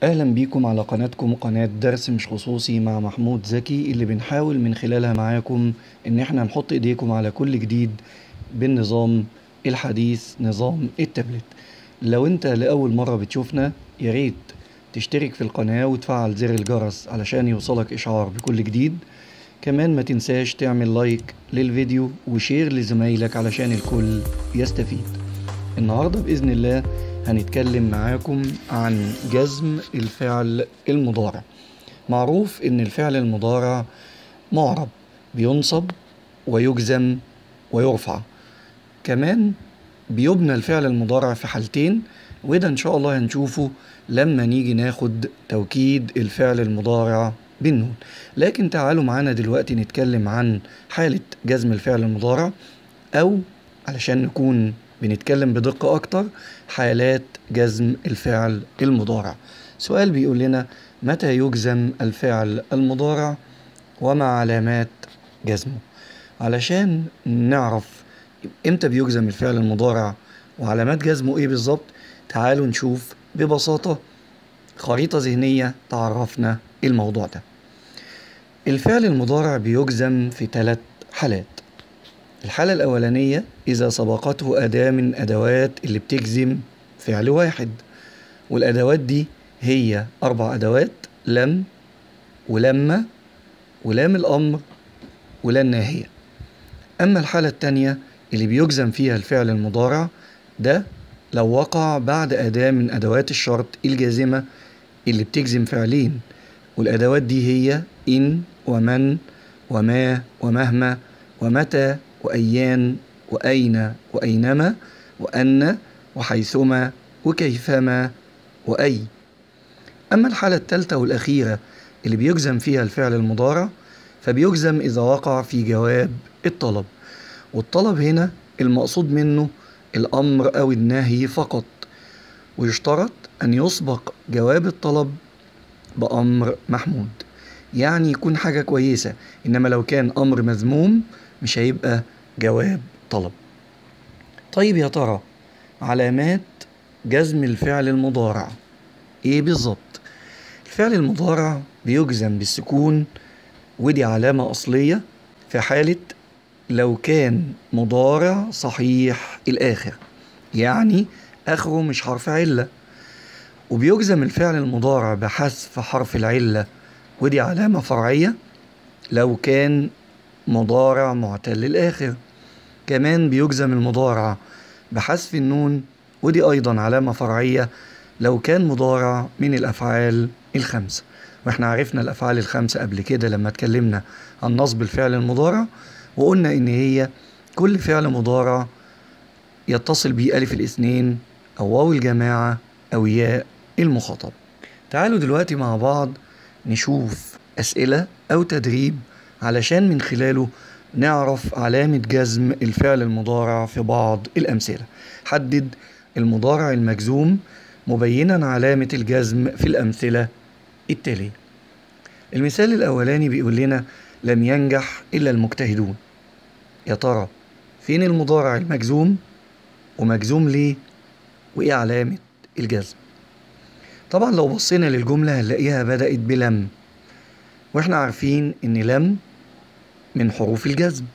أهلا بيكم على قناتكم قناة درس مش خصوصي مع محمود زكي اللي بنحاول من خلالها معاكم إن احنا نحط إيديكم على كل جديد بالنظام الحديث نظام التابلت لو انت لأول مرة بتشوفنا ياريت تشترك في القناة وتفعل زر الجرس علشان يوصلك إشعار بكل جديد كمان ما تنساش تعمل لايك للفيديو وشير لزمايلك علشان الكل يستفيد النهاردة بإذن الله هنتكلم معاكم عن جزم الفعل المضارع معروف ان الفعل المضارع معرب بينصب ويجزم ويرفع كمان بيبنى الفعل المضارع في حالتين وده ان شاء الله هنشوفه لما نيجي ناخد توكيد الفعل المضارع بالنون لكن تعالوا معانا دلوقتي نتكلم عن حالة جزم الفعل المضارع او علشان نكون بنتكلم بدقة أكتر حالات جزم الفعل المضارع سؤال بيقول لنا متى يجزم الفعل المضارع وما علامات جزمه علشان نعرف امتى بيجزم الفعل المضارع وعلامات جزمه ايه بالظبط تعالوا نشوف ببساطة خريطة ذهنية تعرفنا الموضوع ده الفعل المضارع بيجزم في ثلاث حالات الحالة الأولانية إذا سبقته أداة من أدوات اللي بتجزم فعل واحد والأدوات دي هي أربع أدوات لم ولما ولام الأمر ولا الناهية أما الحالة التانية اللي بيجزم فيها الفعل المضارع ده لو وقع بعد أداة من أدوات الشرط الجازمة اللي بتجزم فعلين والأدوات دي هي إن ومن وما ومهما ومتى وأيان وأين وأينما وأن وحيثما وكيفما وأي أما الحالة الثالثة والأخيرة اللي بيجزم فيها الفعل المضارع فبيجزم إذا وقع في جواب الطلب والطلب هنا المقصود منه الأمر أو النهي فقط ويشترط أن يسبق جواب الطلب بأمر محمود يعني يكون حاجة كويسة إنما لو كان أمر مذموم مش هيبقى جواب طلب طيب يا ترى علامات جزم الفعل المضارع ايه بالظبط الفعل المضارع بيجزم بالسكون ودي علامة أصلية في حالة لو كان مضارع صحيح الآخر يعني آخره مش حرف علة وبيجزم الفعل المضارع بحذف حرف العلة ودي علامة فرعية لو كان مضارع معتل الآخر كمان بيجزم المضارع بحذف النون ودي أيضا علامة فرعية لو كان مضارع من الأفعال الخمسة واحنا عرفنا الأفعال الخمسة قبل كده لما اتكلمنا عن نصب الفعل المضارع وقلنا إن هي كل فعل مضارع يتصل بيه ألف الاثنين أو واو الجماعة أو ياء المخاطب تعالوا دلوقتي مع بعض نشوف أسئلة أو تدريب علشان من خلاله نعرف علامة جزم الفعل المضارع في بعض الأمثلة حدد المضارع المجزوم مبينا علامة الجزم في الأمثلة التالية المثال الأولاني بيقول لنا لم ينجح إلا المجتهدون يا ترى فين المضارع المجزوم ومجزوم ليه وإيه علامة الجزم طبعا لو بصينا للجملة هنلاقيها بدأت بلم واحنا عارفين ان لم من حروف الجزم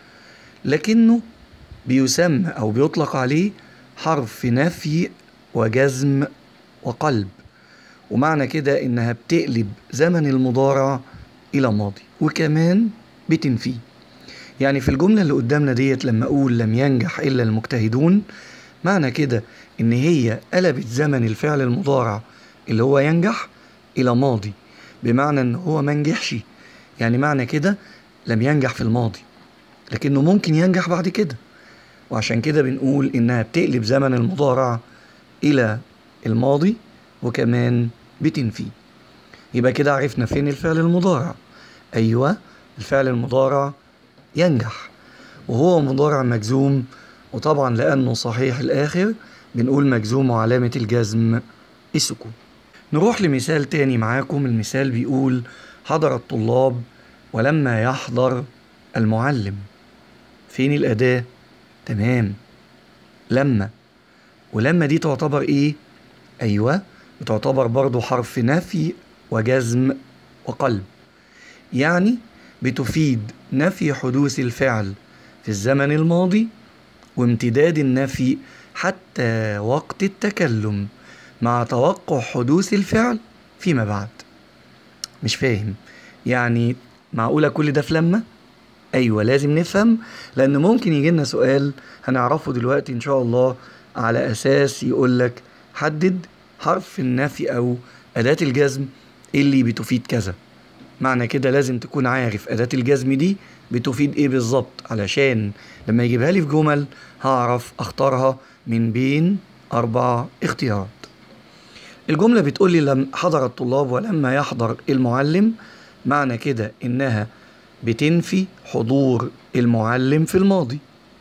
لكنه بيسمى او بيطلق عليه حرف نفي وجزم وقلب ومعنى كده انها بتقلب زمن المضارع الى ماضي وكمان بتنفيه يعني في الجملة اللي قدامنا ديت لما اقول لم ينجح الا المجتهدون معنى كده ان هي قلبت زمن الفعل المضارع اللي هو ينجح الى ماضي بمعنى ان هو ما نجحش يعني معنى كده لم ينجح في الماضي لكنه ممكن ينجح بعد كده وعشان كده بنقول انها بتقلب زمن المضارع الى الماضي وكمان بتنفيه يبقى كده عرفنا فين الفعل المضارع ايوه الفعل المضارع ينجح وهو مضارع مجزوم وطبعا لانه صحيح الاخر بنقول مجزوم وعلامه الجزم السكون نروح لمثال تاني معاكم المثال بيقول حضر الطلاب ولما يحضر المعلم فين الأداة؟ تمام لما ولما دي تعتبر إيه؟ أيوة بتعتبر برضو حرف نفي وجزم وقلب يعني بتفيد نفي حدوث الفعل في الزمن الماضي وامتداد النفي حتى وقت التكلم مع توقع حدوث الفعل فيما بعد مش فاهم يعني معقولة كل ده في لما؟ أيوة لازم نفهم لأن ممكن يجي لنا سؤال هنعرفه دلوقتي إن شاء الله على أساس يقولك حدد حرف النفي أو أداة الجزم اللي بتفيد كذا معنى كده لازم تكون عارف أداة الجزم دي بتفيد إيه بالظبط علشان لما يجيبها لي في جمل هعرف أختارها من بين أربع اختيارات الجملة بتقول لي لم حضر الطلاب ولما يحضر المعلم معنى كده إنها بتنفي حضور المعلم في الماضي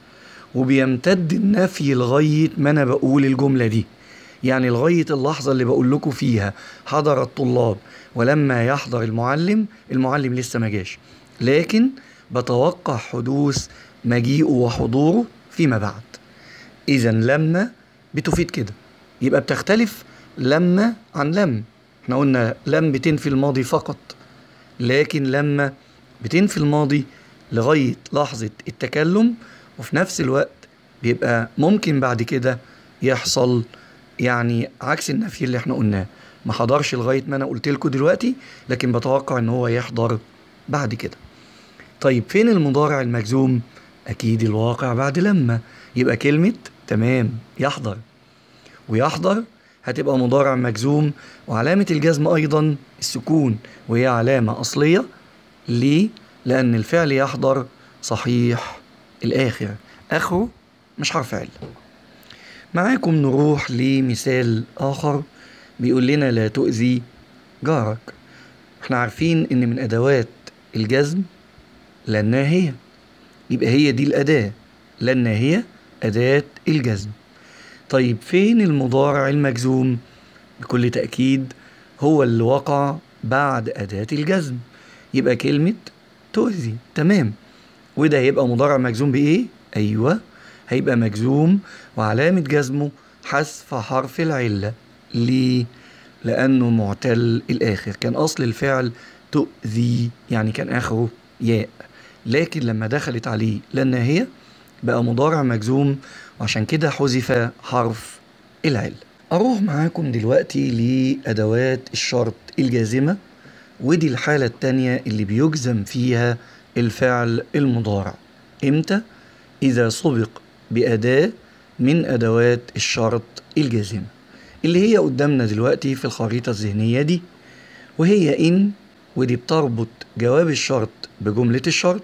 وبيمتد النفي لغاية ما أنا بقول الجملة دي يعني لغاية اللحظة اللي بقول لكم فيها حضر الطلاب ولما يحضر المعلم المعلم لسه ما جاش لكن بتوقع حدوث مجيئه وحضوره فيما بعد إذا لما بتفيد كده يبقى بتختلف لما عن لم احنا قلنا لم بتنفي الماضي فقط لكن لما بتنفي الماضي لغاية لحظة التكلم وفي نفس الوقت بيبقى ممكن بعد كده يحصل يعني عكس النفي اللي احنا قلناه ما حضرش لغاية ما انا قلت لكم دلوقتي لكن بتوقع ان هو يحضر بعد كده طيب فين المضارع المجزوم اكيد الواقع بعد لما يبقى كلمة تمام يحضر ويحضر هتبقى مضارع مجزوم وعلامة الجزم أيضا السكون وهي علامة أصلية ليه؟ لأن الفعل يحضر صحيح الآخر آخره مش حرف علة معاكم نروح لمثال آخر بيقول لنا لا تؤذي جارك احنا عارفين ان من ادوات الجزم لا الناهية يبقى هي دي الأداة لا الناهية أداة الجزم طيب فين المضارع المجزوم بكل تأكيد هو اللي وقع بعد أداة الجزم يبقى كلمة تؤذي تمام وده هيبقى مضارع مجزوم بإيه؟ أيوة هيبقى مجزوم وعلامة جزمه حذف حرف العلة ليه؟ لأنه معتل الآخر كان أصل الفعل تؤذي يعني كان آخره ياء لكن لما دخلت عليه لأن هي بقى مضارع مجزوم وعشان كده حذف حرف العل أروح معاكم دلوقتي لأدوات الشرط الجازمة ودي الحالة التانية اللي بيجزم فيها الفعل المضارع إمتى؟ إذا سبق بأداة من أدوات الشرط الجازمة اللي هي قدامنا دلوقتي في الخريطة الذهنية دي وهي إن ودي بتربط جواب الشرط بجملة الشرط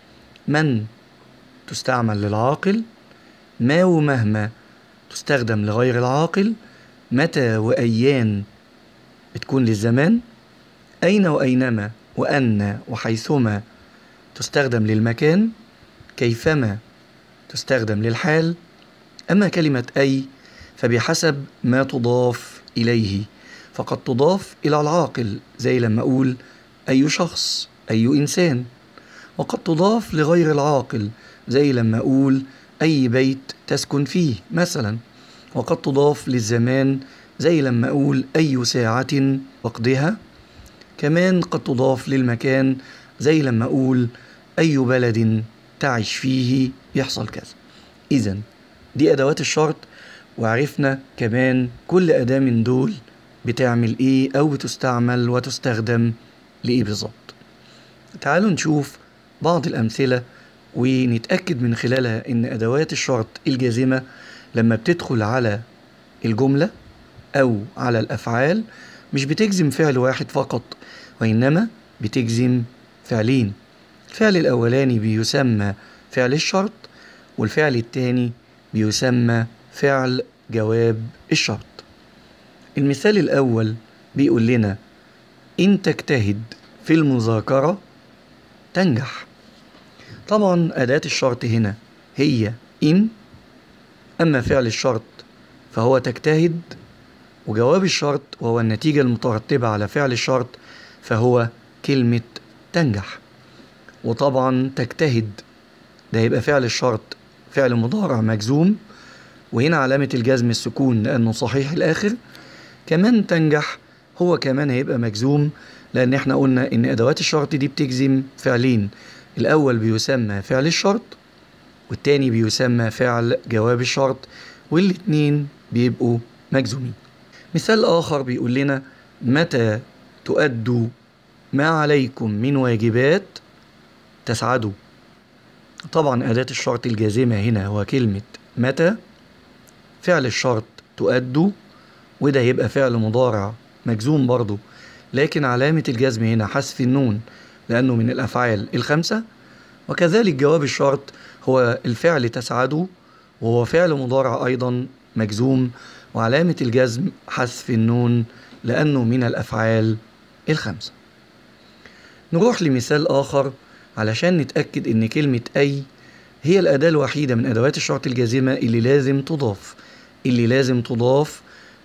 من تستعمل للعاقل ما ومهما تستخدم لغير العاقل متى وأيان بتكون للزمان أين وأينما وأن وحيثما تستخدم للمكان كيفما تستخدم للحال أما كلمة أي فبحسب ما تضاف إليه فقد تضاف إلى العاقل زي لما أقول أي شخص أي إنسان وقد تضاف لغير العاقل زي لما أقول أي بيت تسكن فيه مثلا وقد تضاف للزمان زي لما أقول أي ساعة وقضها كمان قد تضاف للمكان زي لما أقول أي بلد تعيش فيه يحصل كذا إذا دي أدوات الشرط وعرفنا كمان كل أداة من دول بتعمل إيه أو بتستعمل وتستخدم لإيه بالظبط تعالوا نشوف بعض الأمثلة ونتأكد من خلالها إن أدوات الشرط الجازمة لما بتدخل على الجملة أو على الأفعال مش بتجزم فعل واحد فقط وإنما بتجزم فعلين الفعل الأولاني بيسمى فعل الشرط والفعل الثاني بيسمى فعل جواب الشرط المثال الأول بيقول لنا إن تجتهد في المذاكرة تنجح طبعا أداة الشرط هنا هي إن أما فعل الشرط فهو تجتهد وجواب الشرط وهو النتيجة المترتبة على فعل الشرط فهو كلمة تنجح وطبعا تجتهد ده يبقى فعل الشرط فعل مضارع مجزوم وهنا علامة الجزم السكون لأنه صحيح الآخر كمان تنجح هو كمان هيبقى مجزوم لأن احنا قلنا إن أدوات الشرط دي بتجزم فعلين الأول بيسمى فعل الشرط والتاني بيسمى فعل جواب الشرط والاتنين بيبقوا مجزومين مثال آخر بيقول لنا متى تؤدوا ما عليكم من واجبات تسعدوا طبعا أداة الشرط الجازمة هنا هو كلمة متى فعل الشرط تؤدوا وده يبقى فعل مضارع مجزوم برضو لكن علامة الجزم هنا حذف النون لأنه من الأفعال الخمسة وكذلك جواب الشرط هو الفعل تسعدوا وهو فعل مضارع أيضا مجزوم وعلامة الجزم حذف النون لأنه من الأفعال الخمسة نروح لمثال آخر علشان نتأكد إن كلمة أي هي الأداة الوحيدة من أدوات الشرط الجازمة اللي لازم تضاف اللي لازم تضاف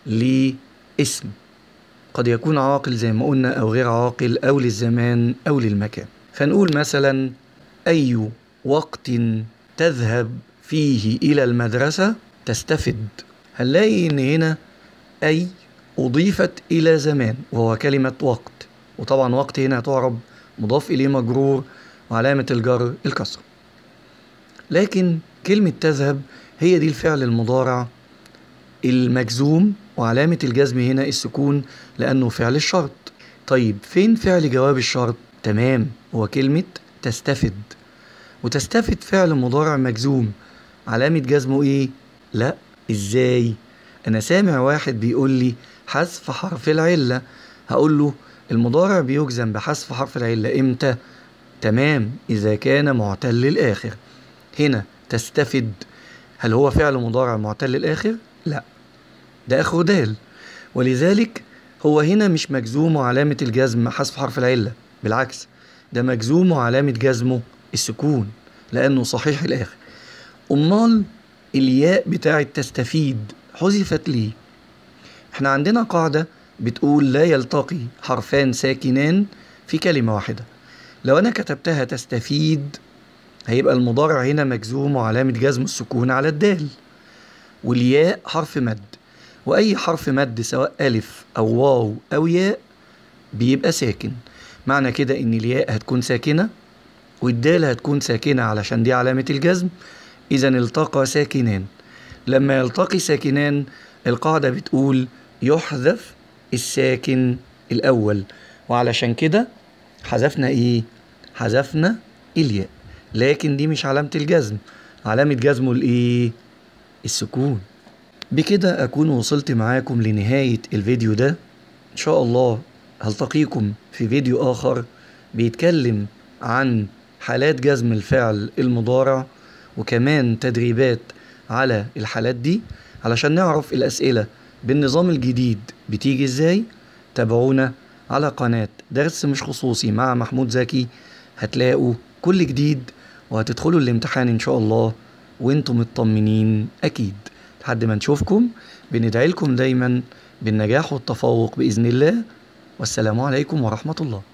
لاسم قد يكون عاقل زي ما قلنا أو غير عاقل أو للزمان أو للمكان فنقول مثلا أي وقت تذهب فيه إلى المدرسة تستفد هنلاقي إن هنا أي أضيفت إلى زمان وهو كلمة وقت وطبعا وقت هنا تعرب مضاف إليه مجرور وعلامة الجر الكسر لكن كلمة تذهب هي دي الفعل المضارع المجزوم وعلامة الجزم هنا السكون لأنه فعل الشرط طيب فين فعل جواب الشرط؟ تمام هو كلمة تستفد وتستفد فعل مضارع مجزوم علامة جزمه ايه؟ لا ازاي؟ انا سامع واحد بيقول لي حذف حرف العلة هقول له المضارع بيجزم بحذف حرف العلة امتى؟ تمام إذا كان معتل الآخر هنا تستفد هل هو فعل مضارع معتل الآخر؟ لا ده آخره دال ولذلك هو هنا مش مجزوم وعلامة الجزم حذف حرف العلة بالعكس ده مجزوم وعلامة جزمه السكون لأنه صحيح الآخر أمال الياء بتاعة تستفيد حذفت ليه؟ احنا عندنا قاعدة بتقول لا يلتقي حرفان ساكنان في كلمة واحدة لو أنا كتبتها تستفيد هيبقى المضارع هنا مجزوم وعلامة جزم السكون على الدال والياء حرف مد وأي حرف مد سواء ألف أو واو أو ياء بيبقى ساكن معنى كده إن الياء هتكون ساكنة والدال هتكون ساكنة علشان دي علامة الجزم إذا التقى ساكنان لما يلتقي ساكنان القاعدة بتقول يحذف الساكن الأول وعلشان كده حذفنا إيه؟ حذفنا الياء لكن دي مش علامة الجزم علامة جزمه الإيه؟ السكون بكده أكون وصلت معاكم لنهاية الفيديو ده إن شاء الله هلتقيكم في فيديو آخر بيتكلم عن حالات جزم الفعل المضارع وكمان تدريبات على الحالات دي علشان نعرف الأسئلة بالنظام الجديد بتيجي ازاي تابعونا على قناة درس مش خصوصي مع محمود زكي هتلاقوا كل جديد وهتدخلوا الامتحان ان شاء الله وانتم مطمنين اكيد لحد ما نشوفكم بندعي لكم دايما بالنجاح والتفوق باذن الله والسلام عليكم ورحمه الله